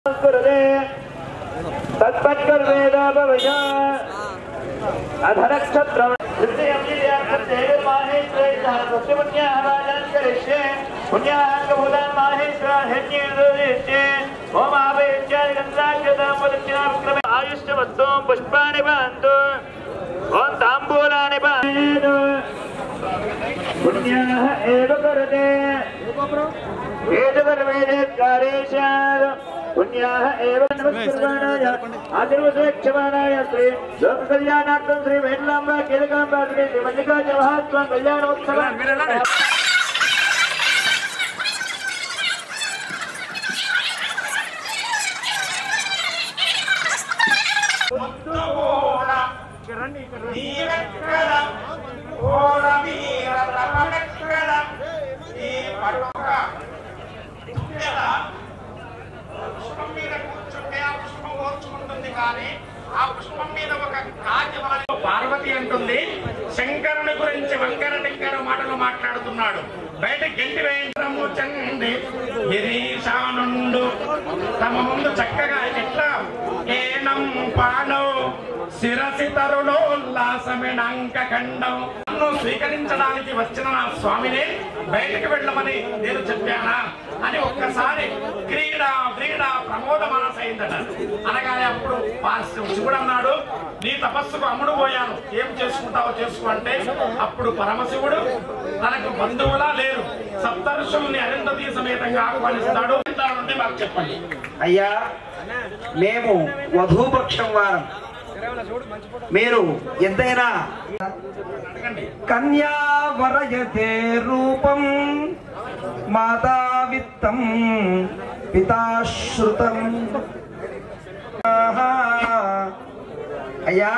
कुरुते तत्पत्कर्वेदापवश अधनक्षत्रम् ఆయుష్యవత్తు పుష్పాన్ని బాంతు ఓం తాంబూలాన్ని బాంతు పుణ్యాః ఏవ కరతే వేదవర్వేదేకారేష పుణ్యాః ఏవ నమస్కృతానాయ ఆశీర్వదక్షమానాయ శ్రీ లోక కళ్యాణార్థం శ్రీ వేణులాంబ కీలకాంబ శ్రీ శ్రీ మల్లికార్జున మహాత్మ కళ్యాణోత్సవ పుష్పం మీద కూర్చుంటే ఆ పుష్పం ఓర్చుకుంటుంది కానీ ఆ పుష్పం మీద ఒక కాకి వాలి- పార్వతి అంటుంది శంకరుని గురించి వంకర టింకర మాటలు మాట్లాడుతున్నాడు బయట గెంటి వేయించడము చండి గిరీశానుండు తమ ముందు చక్కగా ఎట్లా ఏనం పానో శిరసి తరుణోల్లాసమిణాంక ఖండం నన్ను స్వీకరించడానికి వచ్చిన నా స్వామిని బయటకు వెళ్ళమని నేను చెప్పానా అని ఒక్కసారి క్రీడ క్రీడ ప్రమోద మనసైందట అనగానే అప్పుడు పా- శివుడు అన్నాడు నీ తపస్సుకు అమ్ముడు పోయాను ఏం చేసుకుంటావో చేసుకో అంటే అప్పుడు పరమశివుడు తనకు బంధువులా లేరు సప్తర్షుల్ని అరిందతీ సమేతంగా ఆహ్వానిస్తాడు నుండి మాకు చెప్పండి అయ్యా మేము వధూపక్షం వారం మీరు ఎంతైనా అడగండి కన్యా వరయతే రూపం మాతా విత్తం పితాశ్రుతం ఆహా. అయ్యా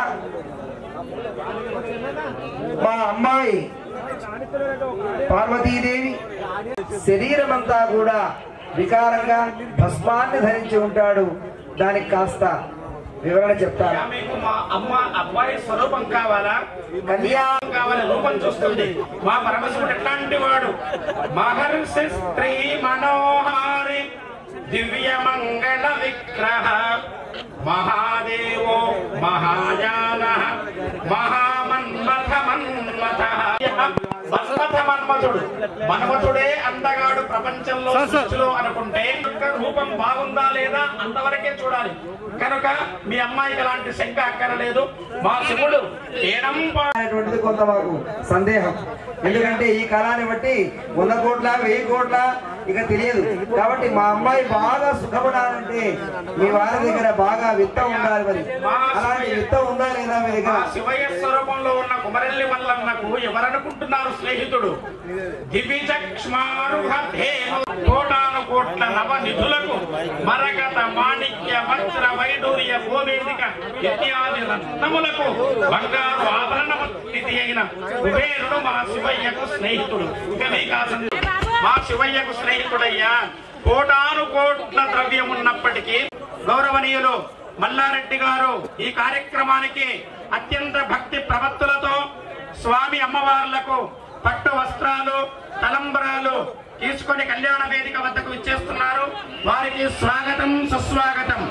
మా అమ్మాయి పార్వతీదేవి శరీరమంతా కూడా వికారంగా భస్మాన్ని ధరించి ఉంటాడు దానికి కాస్త వివరణ చెప్తాను యా, మీకు మా అమ్మ అబ్బాయి స్వరూపం కావాలా కన్యా కావాలి రూపం చూస్తుంది మా పరమశివుడు ఎట్లాంటి వాడు మహర్షి స్త్రీ మనోహారి దివ్య మంగళ విగ్రహ మహాదేవో మహాయాన మహామన్మథ మన్మథ మన్మథ మన్మథుడు మన్మథుడే అందగాడు ప్రపంచంలో సృష్టిలో అనుకుంటే యొక్క రూపం బాగుందా లేదా అంతవరకే చూడాలి కనుక మీ అమ్మాయికి అలాంటి శంక అక్కరలేదు మా శివుడు ఏడంపా అనేటువంటిది కొంత మాకు సందేహం ఎందుకంటే ఈ కాలాన్ని బట్టి వంద కోట్ల వెయ్యి కోట్ల ఇక తెలియదు కాబట్టి మా అమ్మాయి బాగా సుఖపడాలంటే మీ వారి దగ్గర బాగా విత్తం ఉండాలి మరి అలాంటి విత్తం ఉందా లేదా మీ మా దగ్గర శివయ్య స్వరూపంలో ఉన్న కుమరెల్లి మల్లన్నకు ఎవరనుకుంటున్నారు స్నేహితుడు దివిచక్ష్మారుహేను కోటాను కోట్ల నవ నిధులకు మరకత మాణిక్య వజ్ర వైడూర్య భూవేదిక ఇత్యాది రత్నములకు బంగారు ఆభరణ స్థితి అయిన కుబేరుడు మా శివయ్యకు స్నేహితుడు ఇక మీకు ఆ సందేహం. మా శివయ్యకు స్నేహితుడయ్యా కోటాను కోట్ల ద్రవ్యం ఉన్నప్పటికీ గౌరవనీయులు మల్లారెడ్డి గారు ఈ కార్యక్రమానికి అత్యంత భక్తి ప్రవత్తులతో స్వామి అమ్మవార్లకు పట్టు వస్త్రాలు తలంబరాలు తీసుకొని కళ్యాణ వేదిక వద్దకు ఇచ్చేస్తున్నారు వారికి స్వాగతం సుస్వాగతం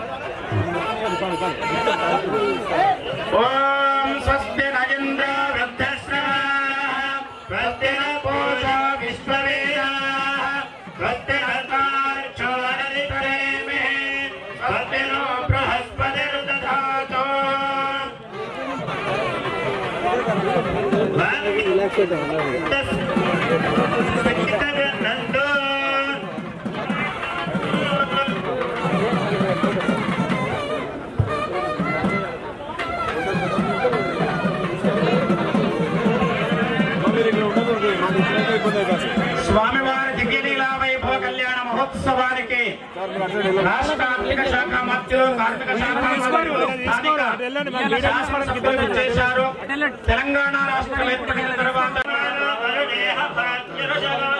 ఓం స్వస్తి నగేంద్ర వృద్ధశ్రమ స్వస్తి న పూజా విశ్వవేద స్వస్తి నోరరితరేమే స్వస్తి నో బృహస్పతిర్దధాతు నందు స్వామివారి దివ్యలీలా వైభవ కళ్యాణ మహోత్సవానికి రాష్ట్ర ఆర్థిక శాఖ మంత్రులు కార్మిక శాఖ మంత్రులు స్థానిక శాసనసభ్యులు చేశారు తెలంగాణ రాష్ట్రం ఏర్పడిన తర్వాత